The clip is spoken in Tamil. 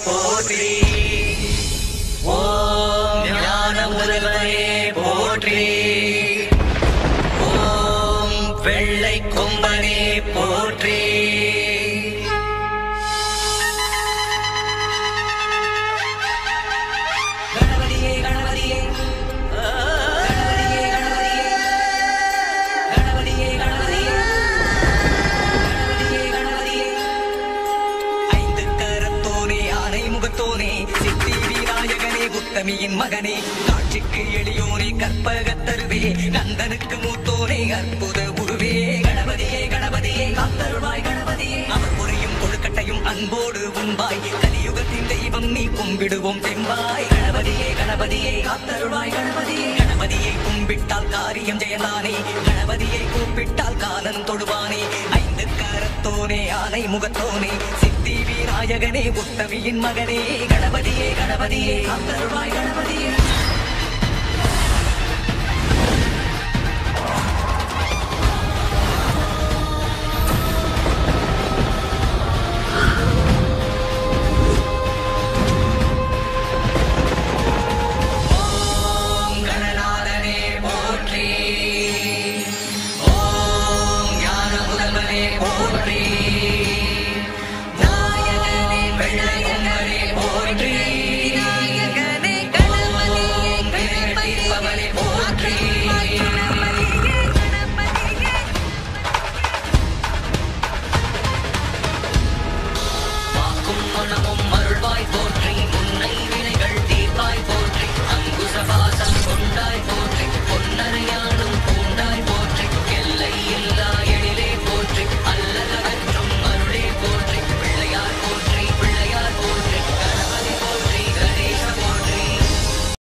போற்றி ஓம் ஞான முதல்வனே போற்றி ஓம் வெள்ளை கொம்பனே போற்றி கணபதியே கணபதியே கணபதியே கணபதியே கணபதியே கணபதியே கணபதியே ஐந்து கரத்தோனே ஆனை முகத்தோனே சித்தி விநாயகனே உத்தமியின் மகனே காட்சிக்கு எளியோனே கற்பகத்தருவே கந்தனுக்கு மூத்தோனே அற்புத உருவே கணபதியே கணபதியே காத்தருள்வாய் கணபதியே அவர் புரியும் கொழுக்கட்டையும் அன்போடு உண்பாய் கலியுகத்தின் தெய்வம் நீ கும்பிடுவோம் தெம்பாய் கணபதியே கணபதியே காத்தருள்வாய் கணபதியே கணபதியை கும்பிட்டால் காரியம் ஜெயலானே கணபதியை கூப்பிட்டால் காலன் தொடுவானே ஐந்து கரத்தோனே ஆனை முகத்தோனே சித்தி விநாயகனே உத்தமியின் மகனே கணபதியே கணபதியே காத்தருள்வாய் கணபதியே